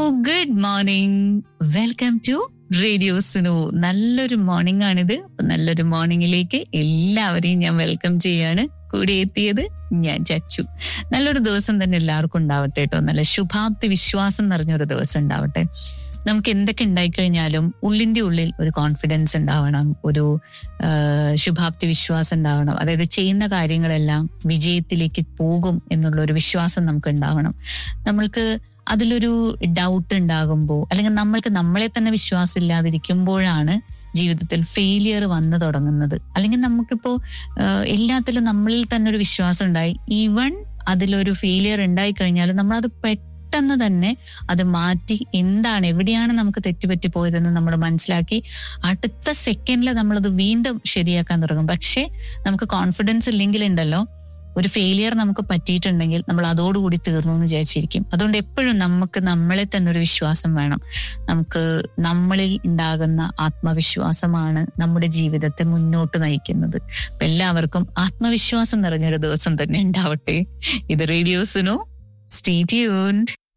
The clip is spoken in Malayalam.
good morning welcome to radio സുനു നല്ലൊരു മോർണിംഗ് ആണിത് അപ്പൊ നല്ലൊരു മോർണിംഗിലേക്ക് എല്ലാവരെയും ഞാൻ വെൽക്കം ചെയ്യാണ് കൂടെ എത്തിയത് ഞാൻ ചച്ചു നല്ലൊരു ദിവസം തന്നെ എല്ലാവർക്കും ഉണ്ടാവട്ടെ കേട്ടോ നല്ല ശുഭാപ്തി വിശ്വാസം നിറഞ്ഞൊരു ദിവസം ഉണ്ടാവട്ടെ നമുക്ക് എന്തൊക്കെ ഉണ്ടായിക്കഴിഞ്ഞാലും ഉള്ളിന്റെ ഉള്ളിൽ ഒരു കോൺഫിഡൻസ് ഉണ്ടാവണം ഒരു ആ, ശുഭാപ്തി വിശ്വാസം ഉണ്ടാവണം അതായത് ചെയ്യുന്ന കാര്യങ്ങളെല്ലാം വിജയത്തിലേക്ക് പോകും എന്നുള്ള ഒരു വിശ്വാസം നമുക്ക് ഉണ്ടാവണം നമ്മൾക്ക് അതിലൊരു ഡൗട്ട് ഉണ്ടാകുമ്പോൾ അല്ലെങ്കിൽ നമ്മൾക്ക് നമ്മളെ തന്നെ വിശ്വാസം ഇല്ലാതിരിക്കുമ്പോഴാണ് ജീവിതത്തിൽ ഫെയിലിയർ വന്നു തുടങ്ങുന്നത് അല്ലെങ്കിൽ നമുക്കിപ്പോ ആഹ് എല്ലാത്തിലും നമ്മളിൽ തന്നെ ഒരു വിശ്വാസം ഉണ്ടായി ഈവൺ അതിലൊരു ഫെയിലിയർ ഉണ്ടായി കഴിഞ്ഞാലും നമ്മളത് പെട്ടെന്ന് തന്നെ അത് മാറ്റി എന്താണ് എവിടെയാണ് നമുക്ക് തെറ്റുപറ്റി പോയതെന്ന് നമ്മൾ മനസ്സിലാക്കി അടുത്ത സെക്കൻഡിൽ നമ്മളത് വീണ്ടും ശരിയാക്കാൻ തുടങ്ങും പക്ഷേ നമുക്ക് കോൺഫിഡൻസ് ഇല്ലെങ്കിൽ ഉണ്ടല്ലോ ഒരു ഫെയിലിയർ നമുക്ക് പറ്റിയിട്ടുണ്ടെങ്കിൽ നമ്മൾ അതോടുകൂടി തീർന്നു എന്ന് വിചാരിച്ചിരിക്കും അതുകൊണ്ട് എപ്പോഴും നമുക്ക് നമ്മളെ തന്നെ ഒരു വിശ്വാസം വേണം നമുക്ക് നമ്മളിൽ ഉണ്ടാകുന്ന ആത്മവിശ്വാസമാണ് നമ്മുടെ ജീവിതത്തെ മുന്നോട്ട് നയിക്കുന്നത് അപ്പൊ എല്ലാവർക്കും ആത്മവിശ്വാസം നിറഞ്ഞൊരു ദിവസം തന്നെ ഉണ്ടാവട്ടെ ഇത് റേഡിയോസിനോ സ്റ്റേ ട്യൂൺഡ്